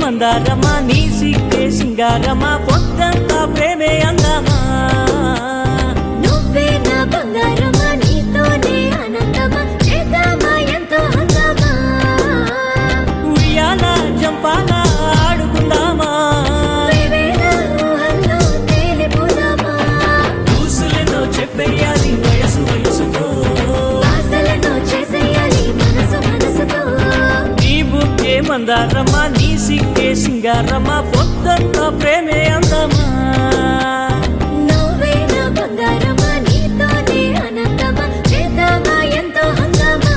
మందారమా నీ సిగ్గే సింగారమా పొద్దంతా ప్రేమే అందమా నువ్వే నా బంగారమా నీతోనే ఆనందమా చేద్దామా ఎంతో హంగామా ఉయ్యాల జంపాల ఆడుకుందామా వేవేల ఊహల్లో తేలిపోదామా ఊసులెన్నో చెప్పేయాలి వయసు వయసుతో ఆశలను చేసేయాలి మనసు మనసుతో నీ బుక్కే మందారమా నీ సిగ్గే సింగారమా పొద్దంతా ప్రేమే అందమా నువ్వే నా బంగారమా నీతోనే ఆనందమా చేద్దామా ఎంతో హంగామా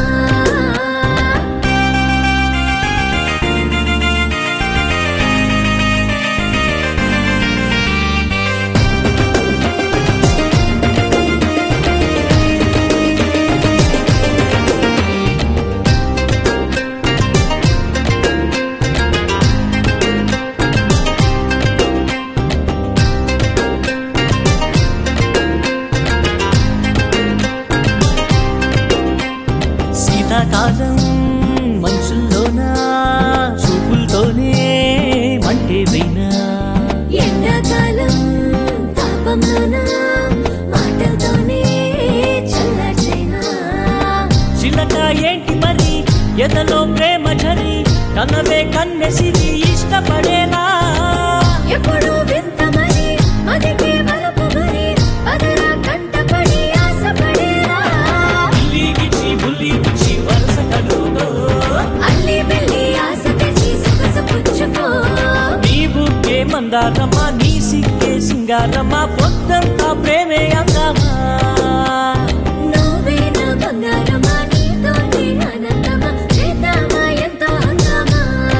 శీతాకాలం మనుషుల్లోన చూపులతోనే మంటే వేనా ఎండాకాలం తాపంలోన మాటలతోనే చల్లచైనా చిలక ఏంటి మరి ఎదలో ప్రేమ ఝరి కనవే కన్నెసిరి ఇష్టపడేలా ఎప్పుడు వింతమని మదికి వలపు మరి అదరా కంటపడి ఆశపడేరా బుల్లిగిచ్చి బుల్లిగిచ్చి వరుస కలుగుతో అల్లి బిల్లి ఆశ తెచ్చి సొగసు పుచ్చుకో నీ బుగ్గే మందారమా నీ సిగ్గే సింగారమా పొద్దంతా ప్రేమే అందమా నువ్వే నా బంగారమా నీతోనే ఆనందమా చేద్దామా ఎంతో హంగామా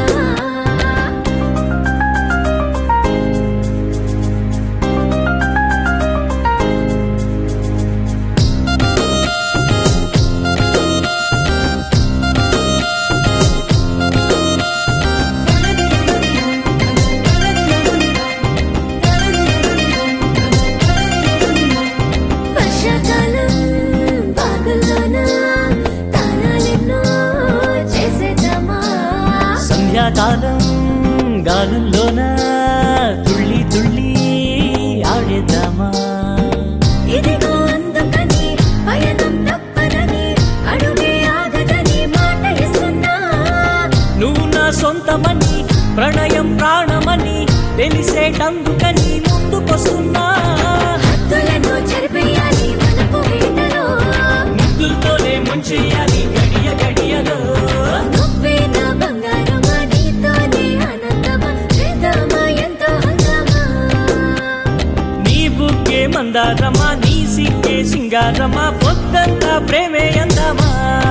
వర్షాకాలం బాగుల్లోన తానాలెన్నో చేసేద్దామా సంధ్యాకాలం గాలుల్లోన తుళ్ళి తుళ్ళి ఆడేద్దామా ఇదిగో అందుకని పయనం తప్పదని అడుగే ఆగదని మాట ఇస్తున్నా నువ్వు నా సొంతమని ప్రణయం ప్రాణమని తెలిసేటందుకని ముందుకొస్తున్నా హద్దులను చెరిపేయాలి మనపు వేటలో ముద్దులతోనే ముంచెయ్యాలి గడియ గడియలో నువ్వే నా బంగారమా నీతోనే ఆనందమా చేద్దామా ఎంతో హంగామా నీ బుగ్గే మందారమా నీ సిగ్గే సింగారమా పొద్దంతా ప్రేమే అందమా